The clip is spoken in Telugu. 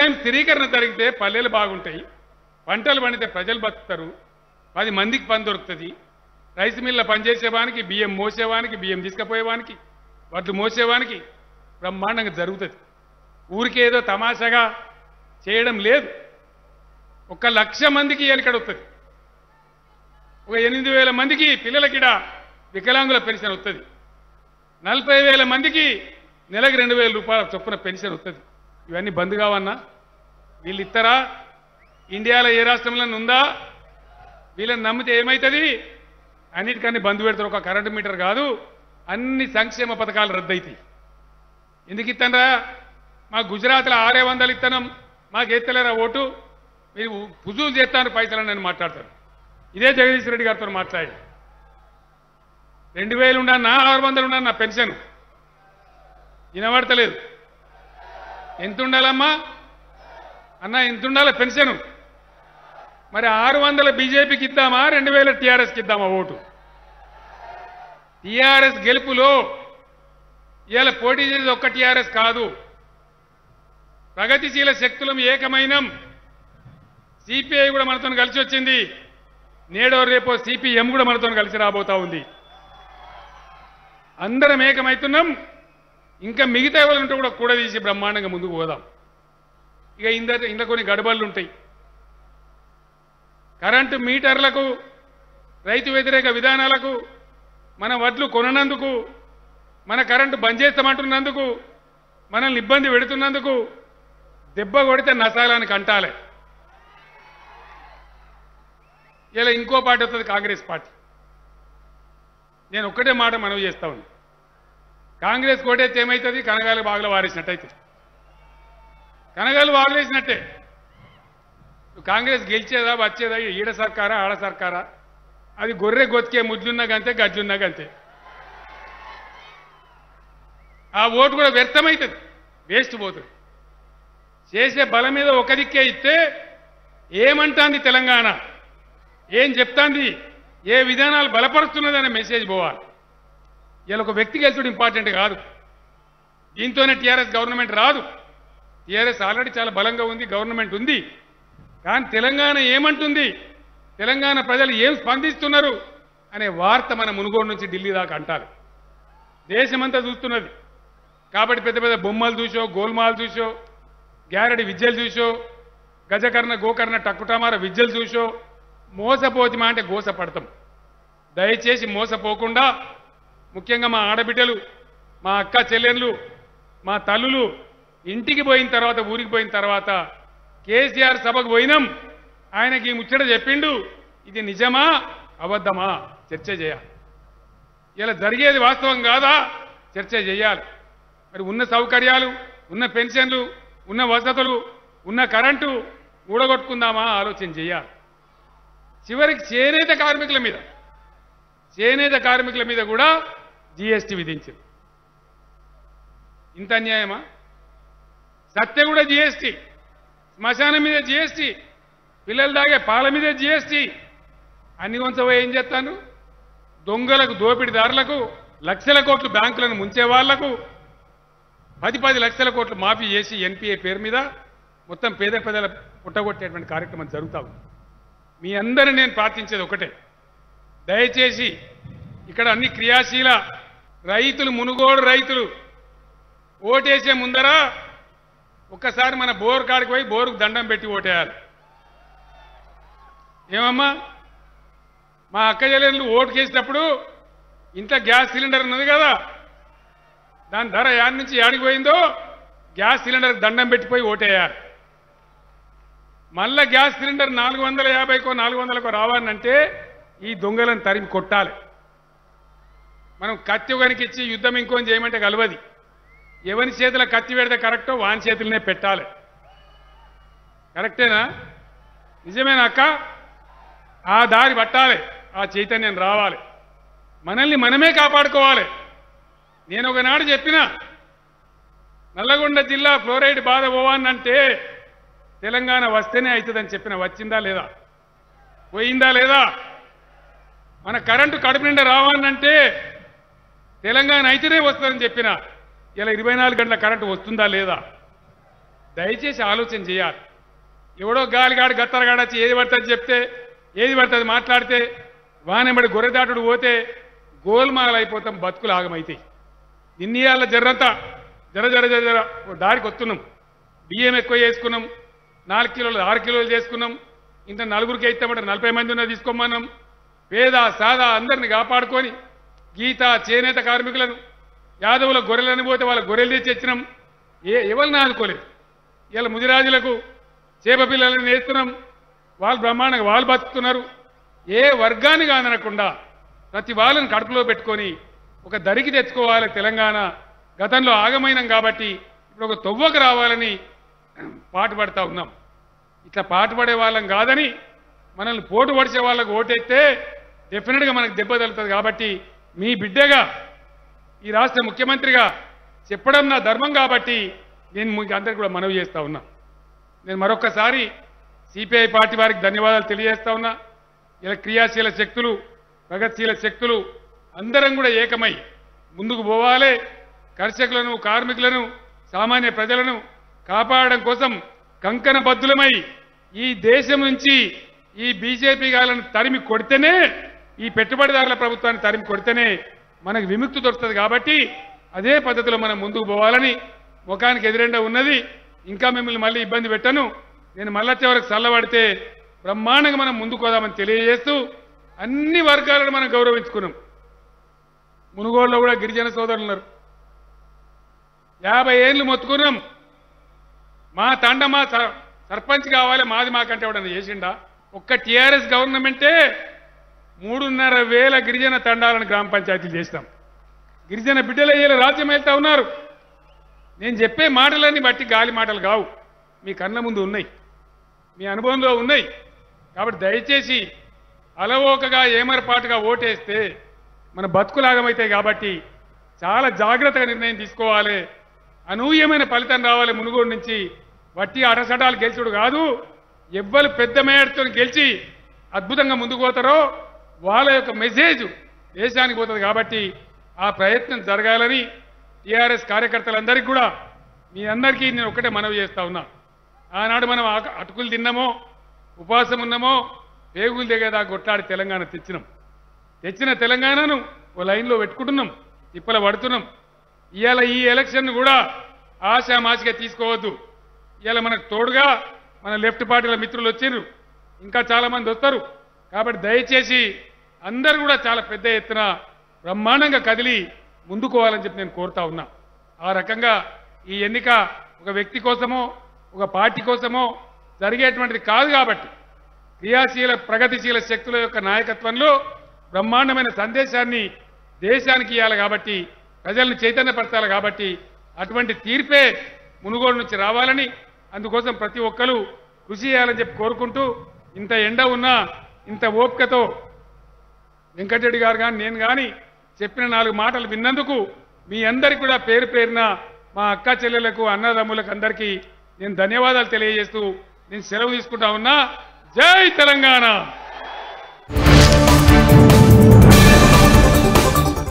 వ్యవసాయం స్థిరీకరణ జరిగితే పల్లెలు బాగుంటాయి పంటలు పండితే ప్రజలు బతుకుతారు పది మందికి పని దొరుకుతుంది రైస్ మిల్ల పనిచేసేవానికి బియ్యం మోసేవానికి బియ్యం తీసుకుపోయేవానికి వడ్లు మోసేవానికి బ్రహ్మాండంగా జరుగుతుంది ఊరికేదో తమాషాగా చేయడం లేదు ఒక లక్ష మందికి ఇక్కడ వస్తుంది ఒక ఎనిమిది వేల మందికి పిల్లలకిడ వికలాంగుల పెన్షన్ వస్తుంది నలభై వేల మందికి నెలకు రెండు వేల రూపాయల చొప్పున పెన్షన్ వస్తుంది ఇవన్నీ బంద్ కావన్నా వీళ్ళు ఇస్తారా ఇండియాలో ఏ రాష్ట్రంలో ఉందా వీళ్ళని నమ్మితే ఏమవుతుంది అన్నిటికన్నీ బంద్ పెడతారు ఒక కరెంటు మీటర్ కాదు అన్ని సంక్షేమ పథకాలు రద్దయితాయి ఎందుకు ఇస్తానరా మా గుజరాత్లో ఆరే వందలు ఇస్తానం మాకు ఎత్తలేరా ఓటు మీరు పుజులు చేస్తాను పైసలని నేను మాట్లాడతాను ఇదే జగదీష్ రెడ్డి గారితో మాట్లాడి రెండు వేలు ఉండన్నా ఆరు వందలు ఉండన్నా నా పెన్షన్ వినబడతలేదు ఎంత ఉండాలమ్మా అన్న ఎంత ఉండాలి పెన్షన్ మరి ఆరు వందల బీజేపీకి ఇద్దామా రెండు వేల టీఆర్ఎస్కి ఇద్దామా ఓటు టీఆర్ఎస్ గెలుపులో ఇవాళ పోటీ చేసేది ఒక్క టీఆర్ఎస్ కాదు ప్రగతిశీల శక్తులం ఏకమైనం సిపిఐ కూడా మనతో కలిసి వచ్చింది నేడో రేపో సిపిఎం కూడా మనతో కలిసి రాబోతా ఉంది అందరం ఏకమైతున్నాం ఇంకా మిగతా ఎవరు ఉంటే కూడా కూడదీసి బ్రహ్మాండంగా ముందుకు పోదాం ఇక ఇంద ఇంట్లో కొన్ని గడబళ్ళు ఉంటాయి కరెంటు మీటర్లకు రైతు వ్యతిరేక విధానాలకు మన వడ్లు కొననందుకు మన కరెంటు బంద్ చేస్తామంటున్నందుకు మనల్ని ఇబ్బంది పెడుతున్నందుకు దెబ్బ కొడితే నసాలానికి అంటాలే ఇలా ఇంకో పార్టీ వస్తుంది కాంగ్రెస్ పార్టీ నేను ఒక్కటే మాట మనవి చేస్తా ఉన్నా కాంగ్రెస్ కోటేస్తే ఏమవుతుంది కనగాలు బాగులో వారేసినట్టయితే కనగాలు వాగలేసినట్టే కాంగ్రెస్ గెలిచేదా వచ్చేదా ఈడ సర్కారా ఆడ సర్కారా అది గొర్రె గొతికే ముద్దున్నా గంతే గజ్జున్నా గంతే ఆ ఓటు కూడా వ్యర్థమవుతుంది వేస్ట్ పోతుంది చేసే బలం మీద ఒక దిక్కే ఇస్తే ఏమంటాంది తెలంగాణ ఏం చెప్తాంది ఏ విధానాలు బలపరుస్తున్నదనే మెసేజ్ పోవాలి ఇలా ఒక వ్యక్తి గెలుచుడు ఇంపార్టెంట్ కాదు దీంతోనే టీఆర్ఎస్ గవర్నమెంట్ రాదు టీఆర్ఎస్ ఆల్రెడీ చాలా బలంగా ఉంది గవర్నమెంట్ ఉంది కానీ తెలంగాణ ఏమంటుంది తెలంగాణ ప్రజలు ఏం స్పందిస్తున్నారు అనే వార్త మన మునుగోడు నుంచి ఢిల్లీ దాకా అంటారు దేశమంతా చూస్తున్నది కాబట్టి పెద్ద పెద్ద బొమ్మలు చూసో గోల్మాలు చూసో గ్యారడి విద్యలు చూసో గజకర్ణ గోకర్ణ టక్కుటమార విద్యలు చూసో మోసపోతిమా అంటే గోసపడతాం దయచేసి మోసపోకుండా ముఖ్యంగా మా ఆడబిడ్డలు మా అక్క చెల్లెళ్ళు మా తల్లులు ఇంటికి పోయిన తర్వాత ఊరికి పోయిన తర్వాత కేసీఆర్ సభకు పోయినాం ఆయనకి ఈ ముచ్చట చెప్పిండు ఇది నిజమా అబద్ధమా చర్చ చేయాలి ఇలా జరిగేది వాస్తవం కాదా చర్చ చేయాలి మరి ఉన్న సౌకర్యాలు ఉన్న పెన్షన్లు ఉన్న వసతులు ఉన్న కరెంటు ఊడగొట్టుకుందామా ఆలోచన చేయాలి చివరికి చేనేత కార్మికుల మీద చేనేత కార్మికుల మీద కూడా జీఎస్టీ విధించింది ఇంత అన్యాయమా సత్య కూడా జీఎస్టీ శ్మశానం మీద జీఎస్టీ పిల్లలు తాగే పాల మీద జీఎస్టీ అన్ని కొంచెం ఏం చేస్తాను దొంగలకు దోపిడిదారులకు లక్షల కోట్లు బ్యాంకులను ముంచే వాళ్లకు పది పది లక్షల కోట్లు మాఫీ చేసి ఎన్పిఏ పేరు మీద మొత్తం పేద ప్రజల పుట్టగొట్టేటువంటి కార్యక్రమం జరుగుతా ఉంది మీ అందరిని నేను ప్రార్థించేది ఒకటే దయచేసి ఇక్కడ అన్ని క్రియాశీల రైతులు మునుగోడు రైతులు ఓటేసే ముందర ఒక్కసారి మన బోర్ కాడికి పోయి బోరుకు దండం పెట్టి ఓటేయాలి ఏమమ్మా మా అక్క చెల్లెళ్ళు ఓటు కేసినప్పుడు ఇంట్లో గ్యాస్ సిలిండర్ ఉన్నది కదా దాని ధర యాడ్ నుంచి యాడికి పోయిందో గ్యాస్ సిలిండర్ దండం పెట్టిపోయి ఓటేయాలి మళ్ళా గ్యాస్ సిలిండర్ నాలుగు వందల యాభైకో నాలుగు వందలకో రావాలంటే ఈ దొంగలను తరిమి కొట్టాలి మనం కత్తి ఒకనికి ఇచ్చి యుద్ధం ఇంకొని చేయమంటే కలవది ఎవరి చేతిలో కత్తి పెడితే కరెక్టో వాని చేతులనే పెట్టాలి కరెక్టేనా నిజమేనా అక్క ఆ దారి పట్టాలి ఆ చైతన్యం రావాలి మనల్ని మనమే కాపాడుకోవాలి నేను ఒకనాడు చెప్పిన నల్లగొండ జిల్లా ఫ్లోరైడ్ బాధ పోవానంటే తెలంగాణ వస్తేనే అవుతుందని చెప్పిన వచ్చిందా లేదా పోయిందా లేదా మన కరెంటు కడుపు నిండా రావాలంటే తెలంగాణ అయితేనే వస్తుందని చెప్పిన ఇలా ఇరవై నాలుగు గంటల కరెంటు వస్తుందా లేదా దయచేసి ఆలోచన చేయాలి ఎవడో గాలిగాడు గత్తరగాడు వచ్చి ఏది పడుతుంది చెప్తే ఏది పడుతుంది మాట్లాడితే వానెంబడి గొర్రెదాటుడు పోతే గోల్మాల్ అయిపోతాం బతుకులు ఆగమైతాయి ఇన్నియాల జర్రంతా జర జర జర జర ఓ దారికి వస్తున్నాం బియ్యం ఎక్కువ చేసుకున్నాం నాలుగు కిలోలు ఆరు కిలోలు చేసుకున్నాం ఇంత నలుగురికి అయితే మాట నలభై మంది ఉన్న తీసుకోమన్నాం పేద సాదా అందరిని కాపాడుకొని గీత చేనేత కార్మికులను యాదవుల గొర్రెలను పోతే వాళ్ళ గొర్రెలు తెచ్చి ఇచ్చినాం ఏ ఎవరిని ఆదుకోలేదు ఇలా ముదిరాజులకు చేప పిల్లలను నేస్తున్నాం వాళ్ళు బ్రహ్మాండంగా వాళ్ళు బతుకుతున్నారు ఏ వర్గాన్ని కాదనకుండా ప్రతి వాళ్ళని కడుపులో పెట్టుకొని ఒక దరికి తెచ్చుకోవాలి తెలంగాణ గతంలో ఆగమైనం కాబట్టి ఇప్పుడు ఒక తొవ్వకు రావాలని పాటుపడతా ఉన్నాం ఇట్లా పాటుపడే వాళ్ళం కాదని మనల్ని పోటు పడిచే వాళ్ళకు ఓటేస్తే డెఫినెట్గా మనకు దెబ్బ తగులుతుంది కాబట్టి మీ బిడ్డగా ఈ రాష్ట్ర ముఖ్యమంత్రిగా చెప్పడం నా ధర్మం కాబట్టి నేను మీకు అందరికీ కూడా మనవి చేస్తా ఉన్నా నేను మరొక్కసారి సిపిఐ పార్టీ వారికి ధన్యవాదాలు తెలియజేస్తా ఉన్నా ఇలా క్రియాశీల శక్తులు ప్రగతిశీల శక్తులు అందరం కూడా ఏకమై ముందుకు పోవాలి కర్షకులను కార్మికులను సామాన్య ప్రజలను కాపాడడం కోసం కంకణ బద్దులమై ఈ దేశం నుంచి ఈ బీజేపీ గాలను తరిమి కొడితేనే ఈ పెట్టుబడిదారుల ప్రభుత్వాన్ని తరిమి కొడితేనే మనకు విముక్తి దొరుకుతుంది కాబట్టి అదే పద్ధతిలో మనం ముందుకు పోవాలని ముఖానికి ఎదురెండా ఉన్నది ఇంకా మిమ్మల్ని మళ్ళీ ఇబ్బంది పెట్టను నేను మళ్ళా చివరికి చల్లబడితే బ్రహ్మాండంగా మనం ముందుకు పోదామని తెలియజేస్తూ అన్ని వర్గాలను మనం గౌరవించుకున్నాం మునుగోడులో కూడా గిరిజన సోదరులు ఉన్నారు యాభై ఏళ్ళు మొత్తుకున్నాం మా తండ మా సర్- సర్పంచ్ కావాలి మాది మాకంటే ఎవడన్నా చేసిండా ఒక్క టీఆర్ఎస్ గవర్నమెంటే మూడున్నర వేల గిరిజన తండాలను గ్రామ పంచాయతీలు చేసినాం గిరిజన బిడ్డలు అయ్యేలా రాజ్యం వెళ్తా ఉన్నారు నేను చెప్పే మాటలన్నీ బట్టి గాలి మాటలు కావు మీ కళ్ళ ముందు ఉన్నాయి మీ అనుభవంలో ఉన్నాయి కాబట్టి దయచేసి అలవోకగా ఏమరపాటుగా ఓటేస్తే మన బతుకులాగమవుతాయి కాబట్టి చాలా జాగ్రత్తగా నిర్ణయం తీసుకోవాలి అనూహ్యమైన ఫలితం రావాలి మునుగోడు నుంచి వట్టి అటసటాలు గెలిచుడు కాదు ఎవ్వరు పెద్ద మేడతో గెలిచి అద్భుతంగా ముందుకు పోతారో వాళ్ళ యొక్క మెసేజ్ దేశానికి పోతుంది కాబట్టి ఆ ప్రయత్నం జరగాలని టీఆర్ఎస్ కార్యకర్తలందరికీ కూడా మీ అందరికీ నేను ఒకటే మనవి చేస్తా ఉన్నా ఆనాడు మనం ఆక- అటుకులు తిన్నామో ఉపవాసం ఉన్నామో పేగులు దిగేదా కొట్లాడి తెలంగాణ తెచ్చినాం తెచ్చిన తెలంగాణను ఓ లైన్లో పెట్టుకుంటున్నాం తిప్పల పడుతున్నాం ఇవాళ ఈ ఎలక్షన్ కూడా ఆశామాసిగా తీసుకోవద్దు ఇవాళ మనకు తోడుగా మన లెఫ్ట్ పార్టీల మిత్రులు వచ్చిండ్రు ఇంకా చాలా మంది వస్తారు కాబట్టి దయచేసి అందరూ కూడా చాలా పెద్ద ఎత్తున బ్రహ్మాండంగా కదిలి ముందుకోవాలని చెప్పి నేను కోరుతా ఉన్నా ఆ రకంగా ఈ ఎన్నిక ఒక వ్యక్తి కోసమో ఒక పార్టీ కోసమో జరిగేటువంటిది కాదు కాబట్టి క్రియాశీల ప్రగతిశీల శక్తుల యొక్క నాయకత్వంలో బ్రహ్మాండమైన సందేశాన్ని దేశానికి ఇవ్వాలి కాబట్టి ప్రజల్ని చైతన్యపరచాలి కాబట్టి అటువంటి తీర్పే మునుగోడు నుంచి రావాలని అందుకోసం ప్రతి ఒక్కరూ కృషి చేయాలని చెప్పి కోరుకుంటూ ఇంత ఎండ ఉన్నా ఇంత ఓపికతో వెంకటరెడ్డి గారు కానీ నేను కానీ చెప్పిన నాలుగు మాటలు విన్నందుకు మీ అందరికీ కూడా పేరు పేరున మా అక్క చెల్లెలకు అన్నదమ్ములకు అందరికీ నేను ధన్యవాదాలు తెలియజేస్తూ నేను సెలవు తీసుకుంటా ఉన్నా జై తెలంగాణ